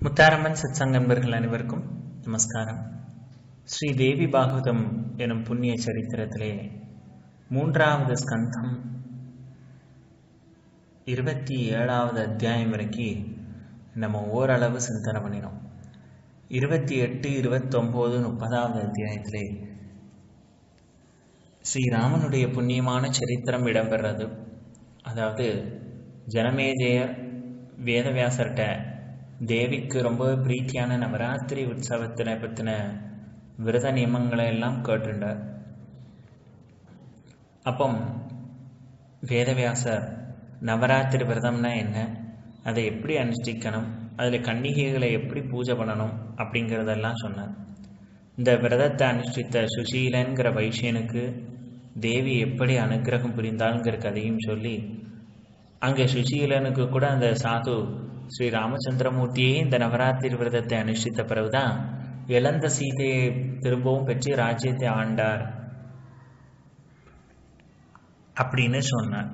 முத்தாரம்மன் சத்சங்க நண்பர்கள் அனைவருக்கும் நமஸ்காரம் ஸ்ரீ தேவி பாகவதம் எனும் புண்ணிய சரித்திரத்திலே மூன்றாவது ஸ்கந்தம் இருபத்தி ஏழாவது அத்தியாயம் வரைக்கும் நம்ம ஓரளவு சிந்தனை பண்ணினோம் இருபத்தி எட்டு இருபத்தொம்போது முப்பதாவது அத்தியாயத்திலே ஸ்ரீராமனுடைய புண்ணியமான சரித்திரம் இடம்பெறது அதாவது ஜனமேஜயர் வேதவியாசர்கிட்ட தேவிக்கு ரொம்ப பிரீத்தியான நவராத்திரி உற்சவத்தினை பற்றின விரத நியமங்களை எல்லாம் கேட்டுண்டார் அப்போ வேதவியாசர் நவராத்திரி விரதம்னா என்ன அதை எப்படி அனுஷ்டிக்கணும் அதில் கன்னிகைகளை எப்படி பூஜை பண்ணணும் அப்படிங்கிறதெல்லாம் சொன்னார் இந்த விரதத்தை அனுஷ்டித்த சுசீலன்கிற வைசியனுக்கு தேவி எப்படி அனுகிரகம் புரிந்தாளுங்கிற கதையும் சொல்லி அங்கே சுசீலனுக்கு கூட அந்த சாது ஸ்ரீ ராமச்சந்திரமூர்த்தியே இந்த நவராத்திரி விரதத்தை அனுஷ்டித்த பிறகுதான் இழந்த சீதையை திரும்பவும் பெற்று ராஜ்யத்தை ஆண்டார் அப்படின்னு சொன்னார்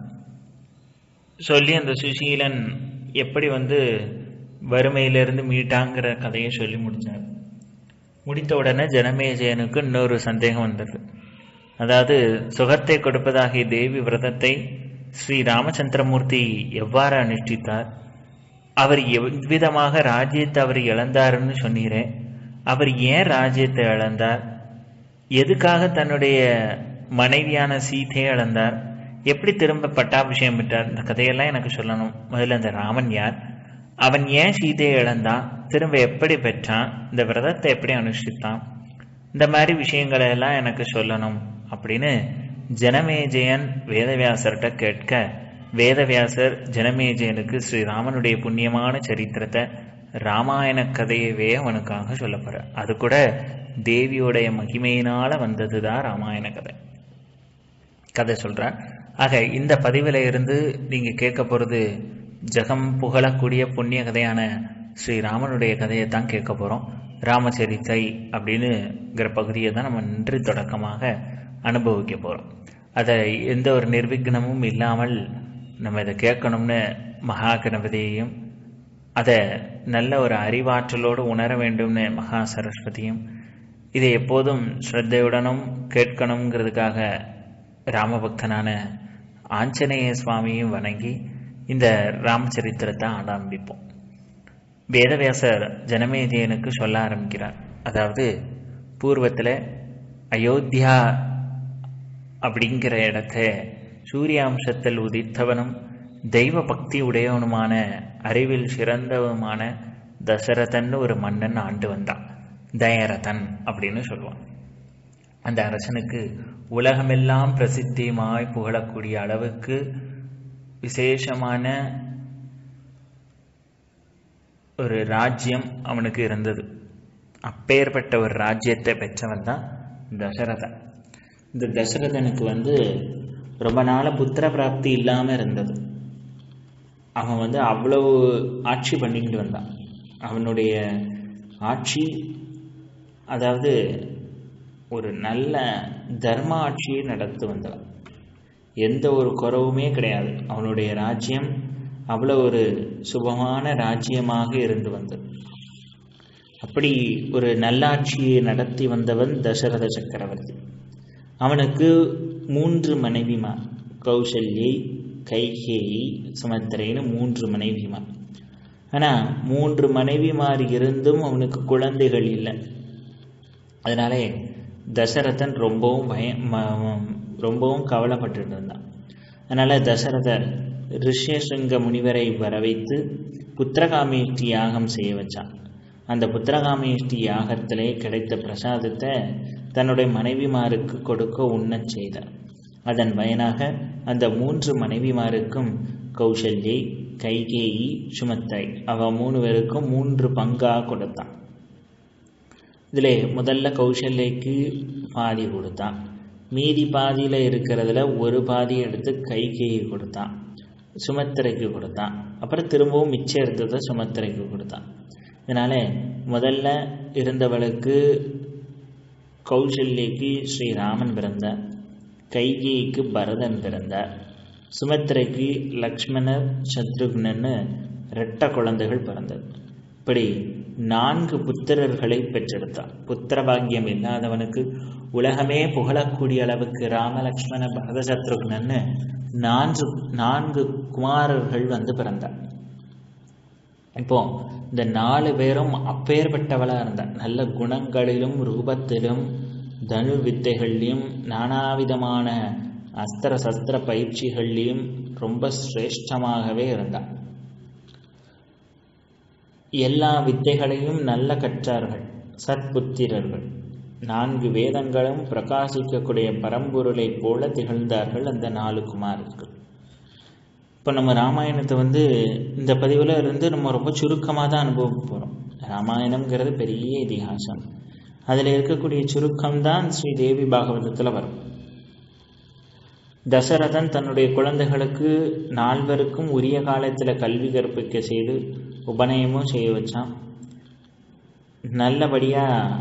சொல்லி அந்த சுசீலன் எப்படி வந்து வறுமையிலிருந்து மீட்டாங்கிற கதையை சொல்லி முடித்தார் முடித்த உடனே ஜனமேஜயனுக்கு இன்னொரு சந்தேகம் வந்தது அதாவது சுகத்தை கொடுப்பதாகிய தேவி விரதத்தை ஸ்ரீ ராமச்சந்திரமூர்த்தி எவ்வாறு அனுஷ்டித்தார் அவர் எவ்விதமாக ராஜ்யத்தை அவர் இழந்தாருன்னு சொன்னீரே அவர் ஏன் ராஜ்யத்தை இழந்தார் எதுக்காக தன்னுடைய மனைவியான சீதையை இழந்தார் எப்படி திரும்ப பட்டாபிஷேகம் பெற்றார் இந்த கதையெல்லாம் எனக்கு சொல்லணும் முதல்ல அந்த ராமன் யார் அவன் ஏன் சீதையை இழந்தான் திரும்ப எப்படி பெற்றான் இந்த விரதத்தை எப்படி அனுஷ்டித்தான் இந்த மாதிரி விஷயங்களை எல்லாம் எனக்கு சொல்லணும் அப்படின்னு ஜனமேஜயன் வேதவியாசர்கிட்ட கேட்க வேதவியாசர் ஜனமேஜயனுக்கு ஸ்ரீராமனுடைய புண்ணியமான சரித்திரத்தை ராமாயண கதையவே அவனுக்காக சொல்ல போற அது கூட தேவியோடைய மகிமையினால வந்தது தான் ராமாயண கதை கதை சொல்றார் ஆக இந்த பதிவில் இருந்து நீங்க கேட்க போறது ஜெகம் புகழக்கூடிய புண்ணிய கதையான ஸ்ரீராமனுடைய கதையை தான் கேட்க போறோம் ராமச்சரித்தை அப்படின்னுங்கிற பகுதியை தான் நம்ம இன்று தொடக்கமாக அனுபவிக்க போறோம் அதை எந்த ஒரு நிர்விக்னமும் இல்லாமல் நம்ம இதை கேட்கணும்னு மகா கணபதியையும் அதை நல்ல ஒரு அறிவாற்றலோடு உணர வேண்டும்னு மகா சரஸ்வதியும் இதை எப்போதும் ஸ்ரத்தையுடனும் கேட்கணுங்கிறதுக்காக ராமபக்தனான ஆஞ்சநேய சுவாமியும் வணங்கி இந்த ராமச்சரித்திரத்தை ஆரம்பிப்போம் வேதவியாசர் ஜனமேஜயனுக்கு சொல்ல ஆரம்பிக்கிறார் அதாவது பூர்வத்தில் அயோத்தியா அப்படிங்கிற இடத்த சூரியாம்சத்தில் உதித்தவனும் தெய்வ பக்தி உடையவனுமான அறிவில் சிறந்தவனுமான தசரதன் ஒரு மன்னன் ஆண்டு வந்தான் தயரதன் அப்படின்னு சொல்லுவான் அந்த அரசனுக்கு உலகமெல்லாம் பிரசித்தியமாய் புகழக்கூடிய அளவுக்கு விசேஷமான ஒரு ராஜ்யம் அவனுக்கு இருந்தது அப்பேற்பட்ட ஒரு ராஜ்யத்தை பெற்றவன் தான் தசரதன் இந்த தசரதனுக்கு வந்து ரொம்ப நாள் புத்திர பிராப்தி இல்லாமல் இருந்தது அவன் வந்து அவ்வளவு ஆட்சி பண்ணிக்கிட்டு வந்தான் அவனுடைய ஆட்சி அதாவது ஒரு நல்ல தர்ம ஆட்சியை நடத்து வந்தவன் எந்த ஒரு குறவுமே கிடையாது அவனுடைய ராஜ்யம் அவ்வளோ ஒரு சுபமான ராஜ்யமாக இருந்து வந்தது அப்படி ஒரு நல்லாட்சியை நடத்தி வந்தவன் தசரத சக்கரவர்த்தி அவனுக்கு மூன்று மனைவிமார் கௌசல்யை கைகேயி சுமத்திரைன்னு மூன்று மனைவிமார் ஆனால் மூன்று மனைவிமார் இருந்தும் அவனுக்கு குழந்தைகள் இல்லை அதனாலே தசரதன் ரொம்பவும் பயம் ரொம்பவும் கவலைப்பட்டு இருந்தான் அதனால் தசரதர் ரிஷ்யசிங்க முனிவரை வர வைத்து புத்திரகாமேஷ்டி யாகம் செய்ய வச்சான் அந்த புத்திரகாமேஷ்டி யாகத்திலே கிடைத்த பிரசாதத்தை தன்னுடைய மனைவிமாருக்கு கொடுக்க உண்ணச் செய்தார் அதன் பயனாக அந்த மூன்று மனைவிமாருக்கும் கௌசல்யை கைகேயி சுமத்தை அவ மூணு பேருக்கும் மூன்று பங்காக கொடுத்தான் இதில் முதல்ல கௌசல்யக்கு பாதி கொடுத்தான் மீதி பாதியில் இருக்கிறதுல ஒரு பாதி எடுத்து கைகேயி கொடுத்தான் சுமத்திரைக்கு கொடுத்தான் அப்புறம் திரும்பவும் மிச்சம் இருந்ததை சுமத்திரைக்கு கொடுத்தான் இதனால் முதல்ல இருந்தவளுக்கு கௌசல்யக்கு ஸ்ரீராமன் பிறந்தார் கைகேயிக்கு பரதன் பிறந்தார் சுமத்திரைக்கு லக்ஷ்மணர் சத்ருக்னன்னு ரெட்ட குழந்தைகள் பிறந்தது இப்படி நான்கு புத்திரர்களை பெற்றெடுத்தான் புத்திர பாக்கியம் இல்லாதவனுக்கு உலகமே புகழக்கூடிய அளவுக்கு ராமலக்ஷ்மண பரத சத்ருக்னன்னு நான்கு நான்கு குமாரர்கள் வந்து பிறந்தார் இப்போ இந்த நாலு பேரும் அப்பேற்பட்டவளா இருந்தா நல்ல குணங்களிலும் ரூபத்திலும் தனு வித்தைகள்லையும் நானாவிதமான அஸ்திர சஸ்திர பயிற்சிகள்லையும் ரொம்ப சிரேஷ்டமாகவே இருந்தா எல்லா வித்தைகளையும் நல்ல கற்றார்கள் சத்புத்திரர்கள் நான்கு வேதங்களும் பிரகாசிக்கக்கூடிய பரம்பொருளைப் போல திகழ்ந்தார்கள் அந்த நாலு குமாரர்கள் இப்போ நம்ம ராமாயணத்தை வந்து இந்த பதிவில் இருந்து நம்ம ரொம்ப சுருக்கமாக தான் அனுபவிக்க போகிறோம் ராமாயணம்ங்கிறது பெரிய இதிகாசம் அதில் இருக்கக்கூடிய சுருக்கம் தான் ஸ்ரீ தேவி பாகவதத்தில் வரும் தசரதன் தன்னுடைய குழந்தைகளுக்கு நால்வருக்கும் உரிய காலத்தில் கல்வி கற்பிக்க செய்து உபநயமும் செய்ய வச்சான் நல்லபடியாக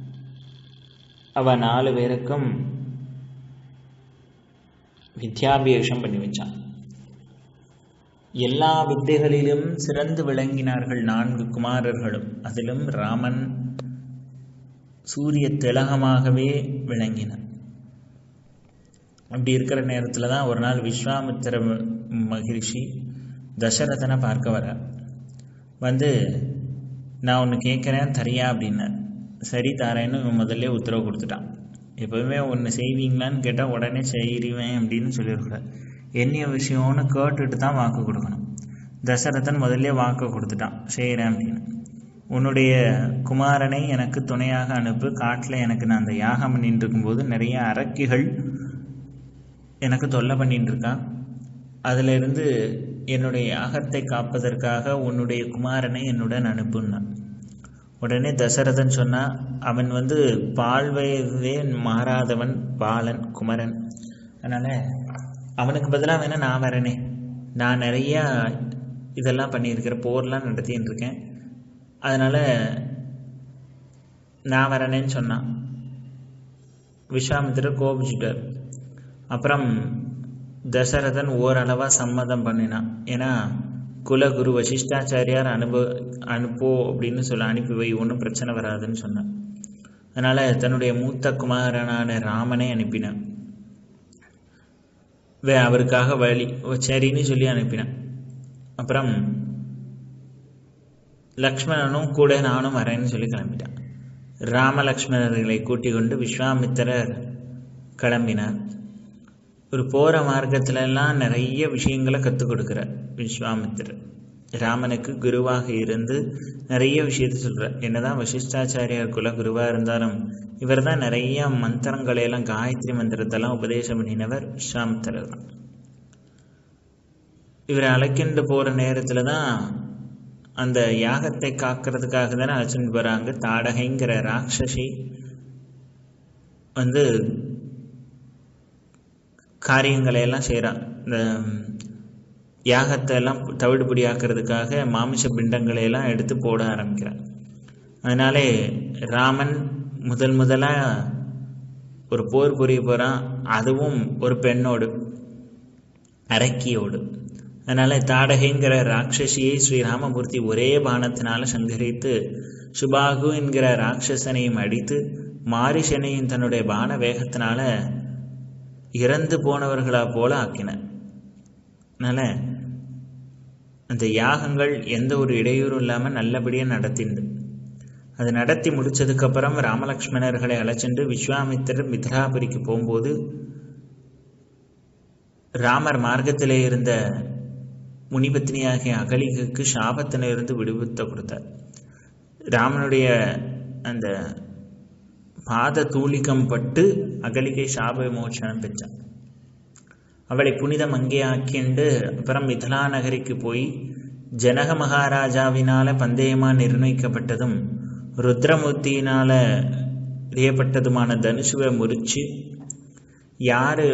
அவ நாலு பேருக்கும் வித்யாபியேஷம் பண்ணி வச்சான் எல்லா வித்தைகளிலும் சிறந்து விளங்கினார்கள் நான்கு குமாரர்களும் அதிலும் ராமன் சூரிய திலகமாகவே விளங்கினார் அப்படி இருக்கிற நேரத்தில் தான் ஒரு நாள் விஸ்வாமித்திர மகிழ்ச்சி தசரதனை பார்க்க வர வந்து நான் ஒன்று கேட்குறேன் தரியா அப்படின்னார் சரி தாரேன்னு இவன் முதல்ல உத்தரவு கொடுத்துட்டான் எப்போவுமே ஒன்று செய்வீங்களான்னு கேட்டால் உடனே செய்கிறேன் அப்படின்னு சொல்லியிருக்கிறார் என்ன விஷயம்னு கேட்டுட்டு தான் வாக்கு கொடுக்கணும் தசரதன் முதல்ல வாக்கு கொடுத்துட்டான் செய்கிறேன் அப்படின்னு உன்னுடைய குமாரனை எனக்கு துணையாக அனுப்பு காட்டில் எனக்கு நான் அந்த யாகம் பண்ணிட்டு இருக்கும்போது நிறைய அரக்கிகள் எனக்கு தொல்லை பண்ணிட்டு இருக்கான் அதில் இருந்து என்னுடைய யாகத்தை காப்பதற்காக உன்னுடைய குமாரனை என்னுடன் அனுப்புன்னான் உடனே தசரதன் சொன்னால் அவன் வந்து பால்வயதே மாறாதவன் பாலன் குமரன் அதனால் அவனுக்கு பதிலாக வேணா நான் வரேனே நான் நிறையா இதெல்லாம் பண்ணியிருக்கிறேன் போர்லாம் நடத்தின்னு இருக்கேன் அதனால் நான் வரேனேன்னு சொன்னான் விஸ்வாமித்திரர் கோபிச்சுட்டார் அப்புறம் தசரதன் ஓரளவாக சம்மதம் பண்ணினான் ஏன்னா குலகுரு வசிஷ்டாச்சாரியார் அனுப அனுப்போ அப்படின்னு சொல்ல அனுப்பி வை ஒன்றும் பிரச்சனை வராதுன்னு சொன்னான் அதனால் தன்னுடைய மூத்த குமாரனான ராமனை அனுப்பினான் வே அவருக்காக வழி சரின்னு சொல்லி அனுப்பினான் அப்புறம் லக்ஷ்மணனும் கூட நானும் வரேன்னு சொல்லி கிளம்பிட்டான் ராமலக்ஷ்மணர்களை கூட்டிக் கொண்டு விஸ்வாமித்திரர் கிளம்பினார் ஒரு போகிற மார்க்கத்துலலாம் நிறைய விஷயங்களை கற்றுக் கொடுக்குறார் விஸ்வாமித்திரர் ராமனுக்கு குருவாக இருந்து நிறைய விஷயத்த சொல்கிறார் என்னதான் வசிஷ்டாச்சாரியார் குல குருவாக இருந்தாலும் இவர் தான் நிறைய மந்திரங்களை எல்லாம் காயத்ரி மந்திரத்தெல்லாம் உபதேசம் பண்ணினவர் விஸ்வாமித்திரர் தான் இவரை அழைக்கின்ற போகிற நேரத்தில் தான் அந்த யாகத்தை காக்கிறதுக்காக தானே அழைச்சிட்டு போகிறாங்க தாடகைங்கிற ராட்சசி வந்து காரியங்களை எல்லாம் செய்கிறான் இந்த யாகத்தை எல்லாம் தவிடுபடி ஆக்கிறதுக்காக மாமிச பிண்டங்களை எல்லாம் எடுத்து போட ஆரம்பிக்கிறான் அதனாலே ராமன் முதல் முதலாக ஒரு போர் புரிய போகிறான் அதுவும் ஒரு பெண்ணோடு அரக்கியோடு அதனால் தாடகைங்கிற ராட்சசியை ஸ்ரீராமமூர்த்தி ஒரே பானத்தினால சங்கரித்து சுபாகு என்கிற ராட்சசனையும் அடித்து மாரிஷனையும் தன்னுடைய பான வேகத்தினால இறந்து போனவர்களா போல ஆக்கின அதனால் அந்த யாகங்கள் எந்த ஒரு இடையூறும் இல்லாமல் நல்லபடியாக நடத்திண்டு அது நடத்தி முடிச்சதுக்கப்புறம் ராமலக்ஷ்மணர்களை அழைச்சிட்டு விஸ்வாமித்திரர் மித்ராபுரிக்கு போகும்போது ராமர் மார்க்கத்திலே இருந்த முனிபத்னியாகிய அகலிகைக்கு சாபத்திலிருந்து விடுவித்த கொடுத்தார் ராமனுடைய அந்த பாத தூளிகம் பட்டு அகலிகை சாப விமோச்சனம் பெற்றான் அவளை புனிதம் அங்கே ஆக்கிண்டு அப்புறம் மிதிலா நகரிக்கு போய் ஜனக மகாராஜாவினால பந்தயமா நிர்ணயிக்கப்பட்டதும் ருத்ரமூர்த்தியினால எறியப்பட்டதுமான தனுசுவை முறிச்சு யாரு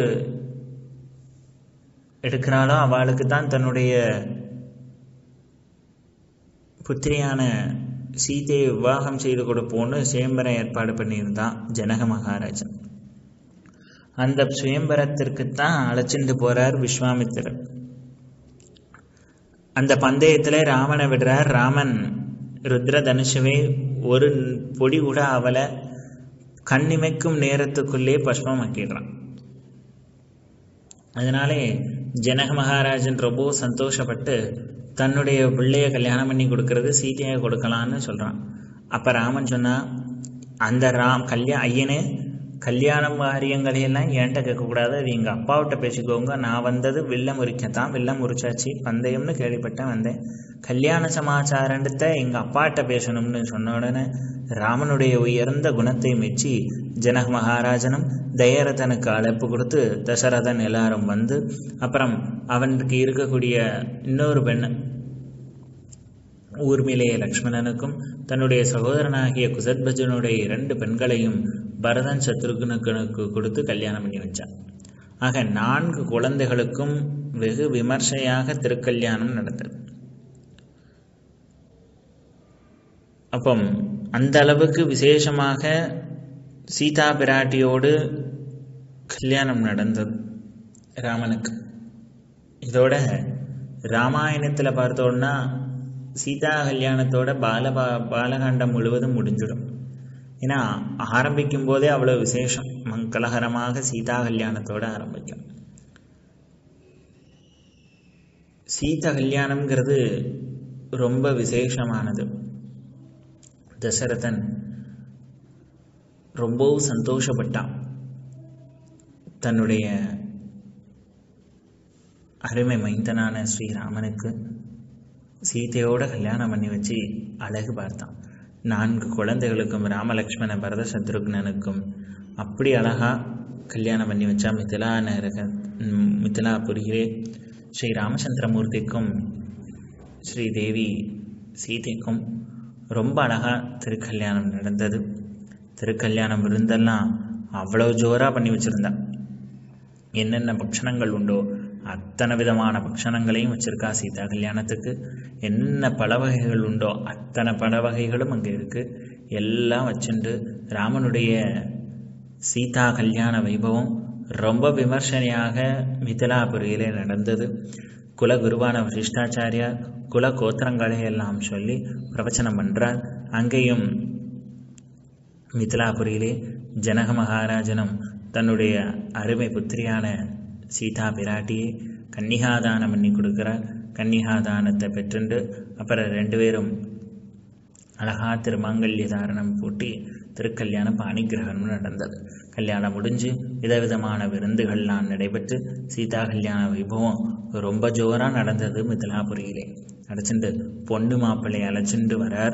எடுக்கிறாளோ அவளுக்கு தான் தன்னுடைய புத்திரியான சீதையை விவாகம் செய்து கொடுப்போன்னு சுயம்பரம் ஏற்பாடு பண்ணியிருந்தான் ஜனக மகாராஜா அந்த சுயம்பரத்திற்குத்தான் அழைச்சிட்டு போறார் விஸ்வாமித்திரர் அந்த பந்தயத்தில் ராமனை விடுறார் ராமன் ருத்ர தனுஷவே ஒரு பொடி கூட அவளை கண்ணிமைக்கும் நேரத்துக்குள்ளே பஸ்மமாக்கிடுறான் அதனாலே ஜனக மகாராஜன் ரொம்ப சந்தோஷப்பட்டு தன்னுடைய பிள்ளைய கல்யாணம் பண்ணி கொடுக்கறது சீதையை கொடுக்கலான்னு சொல்கிறான் அப்போ ராமன் சொன்னா அந்த ராம் கல்யா ஐயனே கல்யாணம் காரியங்களையெல்லாம் என்கிட்ட கேட்கக்கூடாது அது எங்கள் அப்பாவிட்ட பேசிக்கோங்க நான் வந்தது வில்ல முறிக்கத்தான் வில்ல முறிச்சாச்சு பந்தயம்னு கேள்விப்பட்டேன் வந்தேன் கல்யாண சமாச்சாரத்தை எங்கள் அப்பாட்ட பேசணும்னு சொன்ன உடனே ராமனுடைய உயர்ந்த குணத்தை மெச்சி ஜனக மகாராஜனும் தயரதனுக்கு அழைப்பு கொடுத்து தசரதன் எல்லாரும் வந்து அப்புறம் அவனுக்கு இருக்கக்கூடிய இன்னொரு பெண் ஊர்மிளைய லக்ஷ்மணனுக்கும் தன்னுடைய சகோதரனாகிய குசத்பஜனுடைய இரண்டு பெண்களையும் பரதன் சத்ருகுனுக்கு கொடுத்து கல்யாணம் பண்ணி வச்சான் ஆக நான்கு குழந்தைகளுக்கும் வெகு விமர்சையாக திருக்கல்யாணம் நடந்தது அப்போ அந்த அளவுக்கு விசேஷமாக சீதா பிராட்டியோடு கல்யாணம் நடந்தது ராமனுக்கு இதோட ராமாயணத்தில் பார்த்தோன்னா சீதா கல்யாணத்தோட பாலபா பாலகாண்டம் முழுவதும் முடிஞ்சிடும் ஏன்னா ஆரம்பிக்கும் போதே அவ்வளோ விசேஷம் மங்களகரமாக சீதா கல்யாணத்தோட ஆரம்பிக்கும் சீதா கல்யாணம்ங்கிறது ரொம்ப விசேஷமானது தசரதன் ரொம்பவும் சந்தோஷப்பட்டான் தன்னுடைய அருமை மைந்தனான ஸ்ரீராமனுக்கு சீதையோட கல்யாணம் பண்ணி வச்சு அழகு பார்த்தான் நான்கு குழந்தைகளுக்கும் ராமலக்ஷ்மண பரத சத்ருக்னனுக்கும் அப்படி அழகா கல்யாணம் பண்ணி வச்சா மிथिला நகரக மிथिलाபுரியிலே ஸ்ரீ ராமச்சந்திரமூர்த்திக்கும் ஸ்ரீ தேவி சீதைக்கும் ரொம்ப அழகா திருக்கல்யாணம் நடந்தது திருக்கல்யாணம் விருந்தெல்லாம் அவ்வளோ ஜோராக பண்ணி வச்சுருந்தா என்னென்ன பக்ஷணங்கள் உண்டோ அத்தனை விதமான பக்ஷணங்களையும் வச்சிருக்கா சீதா கல்யாணத்துக்கு என்ன பல வகைகள் உண்டோ அத்தனை பல வகைகளும் அங்கே இருக்குது எல்லாம் வச்சுண்டு ராமனுடைய சீதா கல்யாண வைபவம் ரொம்ப விமர்சனையாக மிथिलाபுரியிலே நடந்தது குலகுருவான வசிஷ்டாச்சாரியார் குல கோத்திரங்களை எல்லாம் சொல்லி பிரவச்சனம் பண்ணுறார் அங்கேயும் மிथिलाபுரியிலே ஜனக மகாராஜனும் தன்னுடைய அருமை புத்திரியான சீதா பிராட்டியை கன்னிகாதானம் பண்ணி கொடுக்குறார் கன்னிகாதானத்தை பெற்றுண்டு அப்புறம் ரெண்டு பேரும் அழகா திருமாங்கல்ய தாரணம் பூட்டி திருக்கல்யாணம் பாணிகிரகணம் நடந்தது கல்யாணம் முடிஞ்சு விதவிதமான விருந்துகள்லாம் நடைபெற்று சீதா கல்யாண வைபவம் ரொம்ப ஜோராக நடந்தது மிथिलाபுரியிலே அழைச்சிண்டு பொண்ணு மாப்பிள்ளை அழைச்சிண்டு வரார்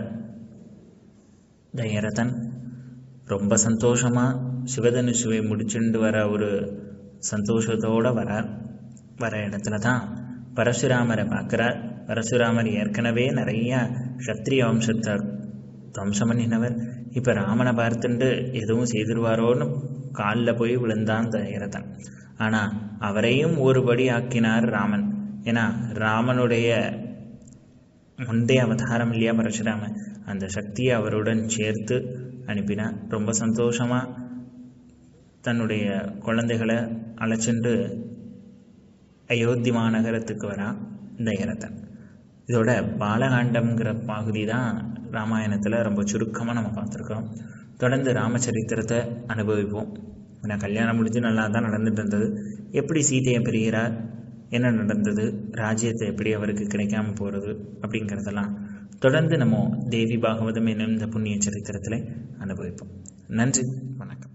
தயரதன் ரொம்ப சந்தோஷமாக சிவதனுசுவை முடிச்சுண்டு வர ஒரு சந்தோஷத்தோடு வரார் வர இடத்துல தான் பரசுராமரை பார்க்குறார் பரசுராமர் ஏற்கனவே நிறைய க்ஷத்ரிய வம்சத்தை துவம்சம் பண்ணினவர் இப்போ ராமனை பார்த்துண்டு எதுவும் செய்திருவாரோன்னு காலில் போய் விழுந்தான் தயரதன் ஆனால் அவரையும் ஒருபடி ஆக்கினார் ராமன் ஏன்னா ராமனுடைய முந்தைய அவதாரம் இல்லையா பரசுராமன் அந்த சக்தியை அவருடன் சேர்த்து அனுப்பினார் ரொம்ப சந்தோஷமாக தன்னுடைய குழந்தைகளை அழைச்சிண்டு அயோத்தி மாநகரத்துக்கு வரான் தயரதன் இதோட பாலகாண்டம்ங்கிற பகுதி தான் ராமாயணத்தில் ரொம்ப சுருக்கமாக நம்ம பார்த்துருக்கோம் தொடர்ந்து ராமச்சரித்திரத்தை அனுபவிப்போம் ஏன்னா கல்யாணம் முடிஞ்சு நல்லா தான் நடந்துட்டு இருந்தது எப்படி சீதையை பிரிகிறார் என்ன நடந்தது ராஜ்யத்தை எப்படி அவருக்கு கிடைக்காம போகிறது அப்படிங்கிறதெல்லாம் தொடர்ந்து நம்ம தேவி பாகவதம் என்னும் இந்த புண்ணிய சரித்திரத்தில் அனுபவிப்போம் நன்றி வணக்கம்